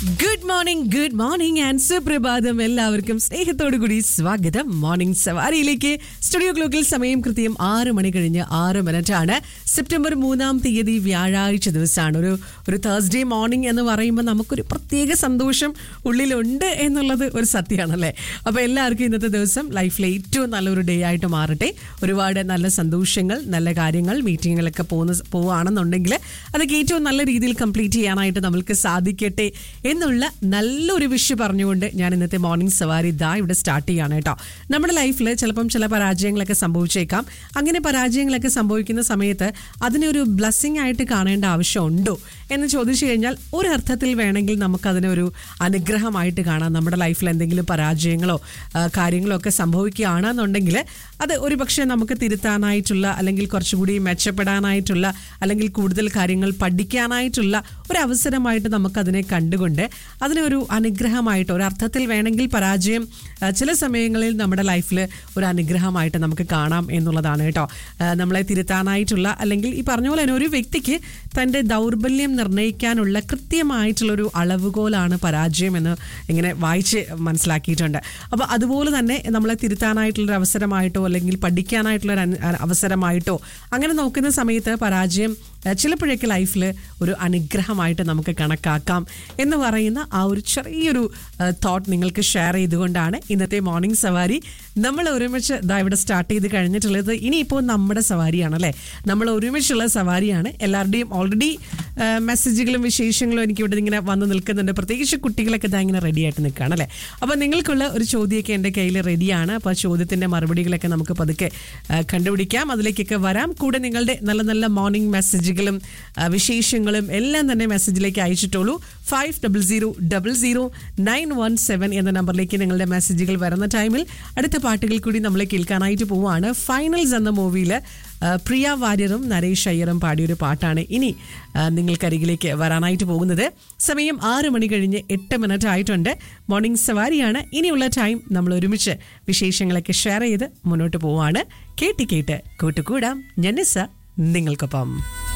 good morning good morning and സുപ്രഭാതം എല്ലാവർക്കും സ്നേഹത്തോടു കൂടി സ്വാഗതം മോർണിംഗ് സവാരിയിലേക്ക് സ്റ്റുഡിയോ ക്ലോക്കിൽ സമയം കൃത്യം ആറ് മണി കഴിഞ്ഞ് ആറ് മിനിറ്റ് ആണ് സെപ്റ്റംബർ മൂന്നാം തീയതി വ്യാഴാഴ്ച ദിവസമാണ് ഒരു ഒരു തേഴ്സ്ഡേ മോർണിംഗ് എന്ന് പറയുമ്പോൾ നമുക്കൊരു പ്രത്യേക സന്തോഷം ഉള്ളിലുണ്ട് എന്നുള്ളത് ഒരു സത്യമാണല്ലേ അപ്പോൾ എല്ലാവർക്കും ഇന്നത്തെ ദിവസം ലൈഫിലെ ഏറ്റവും നല്ലൊരു ഡേ ആയിട്ട് മാറട്ടെ ഒരുപാട് നല്ല സന്തോഷങ്ങൾ നല്ല കാര്യങ്ങൾ മീറ്റിങ്ങുകളൊക്കെ പോകുന്ന പോവുകയാണെന്നുണ്ടെങ്കിൽ അതൊക്കെ ഏറ്റവും നല്ല രീതിയിൽ കംപ്ലീറ്റ് ചെയ്യാനായിട്ട് നമ്മൾക്ക് സാധിക്കട്ടെ എന്നുള്ള നല്ലൊരു വിഷ് പറഞ്ഞുകൊണ്ട് ഞാൻ ഇന്നത്തെ മോർണിംഗ് സവാരി ഇതാ ഇവിടെ സ്റ്റാർട്ട് ചെയ്യാണ് കേട്ടോ നമ്മുടെ ലൈഫിൽ ചിലപ്പം ചില പരാജയങ്ങളൊക്കെ സംഭവിച്ചേക്കാം അങ്ങനെ പരാജയങ്ങളൊക്കെ സംഭവിക്കുന്ന സമയത്ത് അതിനെ ഒരു ബ്ലസ്സിങ് ആയിട്ട് കാണേണ്ട ആവശ്യമുണ്ടോ എന്ന് ചോദിച്ചു കഴിഞ്ഞാൽ ഒരു അർത്ഥത്തിൽ വേണമെങ്കിൽ നമുക്കതിനെ ഒരു അനുഗ്രഹമായിട്ട് കാണാം നമ്മുടെ ലൈഫിൽ എന്തെങ്കിലും പരാജയങ്ങളോ ആ, കാര്യങ്ങളോ ഒക്കെ സംഭവിക്കുകയാണെന്നുണ്ടെങ്കിൽ അത് ഒരു പക്ഷേ നമുക്ക് തിരുത്താനായിട്ടുള്ള അല്ലെങ്കിൽ കുറച്ചുകൂടി മെച്ചപ്പെടാനായിട്ടുള്ള അല്ലെങ്കിൽ കൂടുതൽ കാര്യങ്ങൾ പഠിക്കാനായിട്ടുള്ള ഒരു അവസരമായിട്ട് നമുക്കതിനെ കണ്ടുകൊണ്ട് അതിനെ ഒരു അനുഗ്രഹമായിട്ട് ഒരു അർത്ഥത്തിൽ വേണമെങ്കിൽ പരാജയം ആ, ചില സമയങ്ങളിൽ നമ്മുടെ ലൈഫിൽ ഒരു അനുഗ്രഹമായിട്ട് നമുക്ക് കാണാം എന്നുള്ളതാണ് കേട്ടോ ആ, നമ്മളെ തിരുത്താനായിട്ടുള്ള അല്ലെങ്കിൽ ഈ പറഞ്ഞ പോലെ തന്നെ ഒരു വ്യക്തിക്ക് തൻ്റെ ദൗർബല്യം നിർണ്ണയിക്കാനുള്ള കൃത്യമായിട്ടുള്ളൊരു അളവുകോലാണ് പരാജയം എന്ന് ഇങ്ങനെ വായിച്ച് മനസ്സിലാക്കിയിട്ടുണ്ട് അപ്പോൾ അതുപോലെ തന്നെ നമ്മളെ തിരുത്താനായിട്ടുള്ളൊരു അവസരമായിട്ടോ അല്ലെങ്കിൽ പഠിക്കാനായിട്ടുള്ള ഒരു അവസരമായിട്ടോ അങ്ങനെ നോക്കുന്ന സമയത്ത് പരാജയം ഏഹ്, ചിലപ്പോഴൊക്കെ ലൈഫിൽ ഒരു അനുഗ്രഹമായിട്ട് നമുക്ക് കണക്കാക്കാം എന്ന് പറയുന്ന ആ ഒരു ചെറിയൊരു തോട്ട് നിങ്ങൾക്ക് ഷെയർ ചെയ്തുകൊണ്ടാണ് ഇന്നത്തെ മോർണിംഗ് സവാരി നമ്മൾ ഒരുമിച്ച് ഇതാ ഇവിടെ സ്റ്റാർട്ട് ചെയ്ത് കഴിഞ്ഞിട്ടുള്ളത് ഇനിയിപ്പോൾ നമ്മുടെ സവാരിയാണ് അല്ലേ നമ്മൾ ഒരുമിച്ചുള്ള സവാരിയാണ് എല്ലാവരുടെയും ഓൾറെഡി മെസ്സേജുകളും വിശേഷങ്ങളും എനിക്ക് ഇവിടെ ഇങ്ങനെ വന്ന് നിൽക്കുന്നുണ്ട് പ്രത്യേകിച്ച് കുട്ടികളൊക്കെ ഇതാ ഇങ്ങനെ റെഡി ആയിട്ട് നിൽക്കുകയാണ് അല്ലേ അപ്പോൾ നിങ്ങൾക്കുള്ള ഒരു ചോദ്യമൊക്കെ എൻ്റെ കയ്യിൽ റെഡിയാണ് അപ്പോൾ ആ ചോദ്യത്തിൻ്റെ മറുപടികളൊക്കെ നമുക്ക് പതുക്കെ ആ, കണ്ടുപിടിക്കാം അതിലേക്കൊക്കെ വരാം കൂടെ നിങ്ങളുടെ നല്ല നല്ല മോർണിംഗ് മെസ്സേജുകളും ആ, വിശേഷങ്ങളും എല്ലാം തന്നെ മെസ്സേജിലേക്ക് അയച്ചിട്ടുള്ളൂ five double zero double zero nine one seven എന്ന നമ്പറിലേക്ക് നിങ്ങളുടെ മെസ്സേജുകൾ വരുന്ന ടൈമിൽ അടുത്ത പാട്ടുകൾ കൂടി നമ്മൾ കേൾക്കാനായിട്ട് പോവുകയാണ് ഫൈനൽസ് എന്ന മൂവിയിൽ പ്രിയ വാര്യറും നരേഷ് അയ്യറും പാടിയൊരു പാട്ടാണ് ഇനി ആ, നിങ്ങൾക്കരികിലേക്ക് വരാനായിട്ട് പോകുന്നത് സമയം ആറ് മണി കഴിഞ്ഞ് എട്ട് മിനിറ്റ് ആയിട്ടുണ്ട് മോർണിംഗ് സവാരിയാണ് ഇനിയുള്ള ടൈം നമ്മൾ ഒരുമിച്ച് വിശേഷങ്ങളൊക്കെ ഷെയർ ചെയ്ത് മുന്നോട്ട് പോവാണ് കേട്ട് കേട്ട് കൂട്ടുകൂടാം ഞന്നിസ നിങ്ങൾക്കൊപ്പം